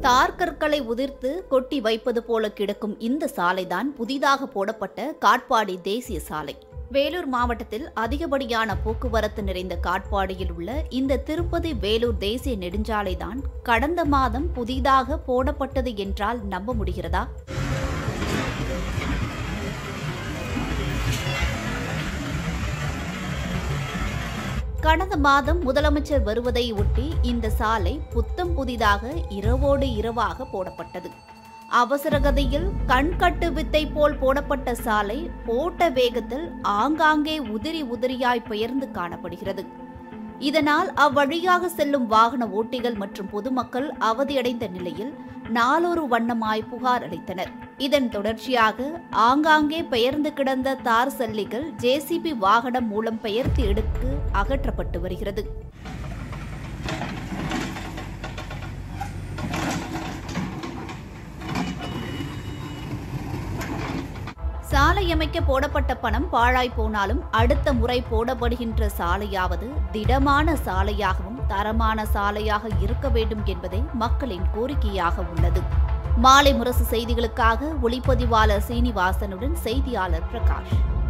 தார் கற்களை உதிர்த்து கொட்டி வைப்பது போல கிடக்கும் இந்த சாலைதான் புதிதாக போடப்பட்ட காட்பாடி தேசிய சாலை வேலூர் மாவட்டத்தில் அதிகப்படியான போக்குவரத்து நிறைந்த காட்பாடியில் உள்ள இந்த திருப்பதி வேலூர் தேசிய நெடுஞ்சாலைதான் கடந்த மாதம் புதிதாக போடப்பட்டது என்றால் நம்ப முடிகிறதா கடந்த மாதம் முதலமைச்சர் வருவதை ஒட்டி இந்த சாலை புத்தம் புதிதாக இரவோடு இரவாக போடப்பட்டது அவசரகதியில் கண்கட்டு வித்தை போல் போடப்பட்ட சாலை போட்ட வேகத்தில் ஆங்காங்கே உதிரி உதிரியாய் பெயர்ந்து காணப்படுகிறது இதனால் அவ்வழியாக செல்லும் வாகன ஓட்டிகள் மற்றும் பொதுமக்கள் அவதியடைந்த நிலையில் நாளொரு வண்ணமாய் புகார் அளித்தனர் இதன் தொடர்ச்சியாக ஆங்காங்கே பெயர்ந்து கிடந்த தார் சல்லிகள் ஜேசிபி வாகனம் மூலம் பெயர்த்து எடுத்து அகற்றப்பட்டு வருகிறது சாலை அமைக்க போடப்பட்ட பணம் பாழாய் போனாலும் அடுத்த முறை போடப்படுகின்ற சாலையாவது திடமான சாலையாகவும் தரமான சாலையாக இருக்க வேண்டும் என்பதே மக்களின் கோரிக்கையாக உள்ளது மாலை முரசு செய்திகளுக்காக ஒளிப்பதிவாளர் சீனிவாசனுடன் செய்தியாளர் பிரகாஷ்